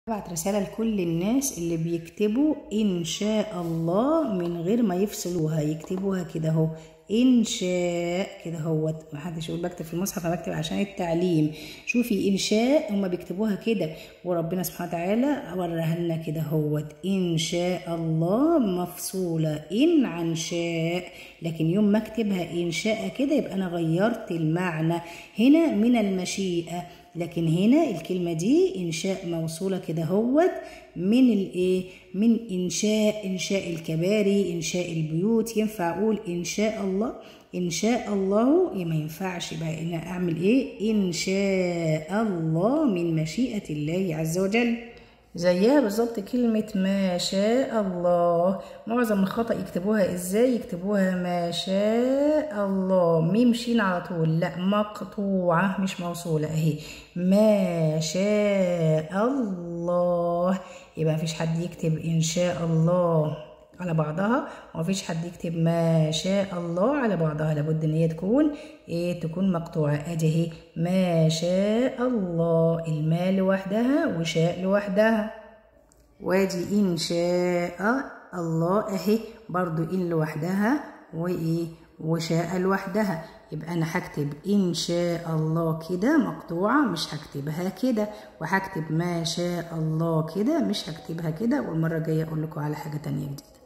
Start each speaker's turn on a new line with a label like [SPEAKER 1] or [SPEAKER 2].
[SPEAKER 1] ابعت رسالة لكل الناس اللي بيكتبوا إن شاء الله من غير ما يفصلوها يكتبوها كده اهو إن شاء كده اهوت محدش يقول بكتب في المصحف أنا بكتب عشان التعليم شوفي إن شاء هما بيكتبوها كده وربنا سبحانه وتعالى وراها لنا كده اهوت إن شاء الله مفصولة إن عن شاء لكن يوم ما اكتبها إن شاء كده يبقى أنا غيرت المعنى هنا من المشيئة لكن هنا الكلمة دي إنشاء موصولة كده هوت من الإيه؟ من إنشاء إنشاء الكباري إنشاء البيوت ينفع أقول إن شاء الله إن شاء الله ما ينفعش بقى إن أعمل إيه؟ إن شاء الله من مشيئة الله عز وجل زيها بالظبط كلمة ما شاء الله معظم الخطأ يكتبوها ازاي يكتبوها ما شاء الله ميم شين على طول لا مقطوعة مش موصولة اهي ما شاء الله يبقى مفيش حد يكتب ان شاء الله على بعضها ومفيش حد يكتب ما شاء الله على بعضها لابد ان هي تكون ايه تكون مقطوعه ادي اهي ما شاء الله الماء لوحدها وشاء لوحدها وادي ان شاء الله اهي برضو ان لوحدها وايه وشاء لوحدها يبقى انا هكتب ان شاء الله كده مقطوعه مش هكتبها كده وهكتب ما شاء الله كده مش هكتبها كده والمره الجايه اقول لكم على حاجه تانية جديده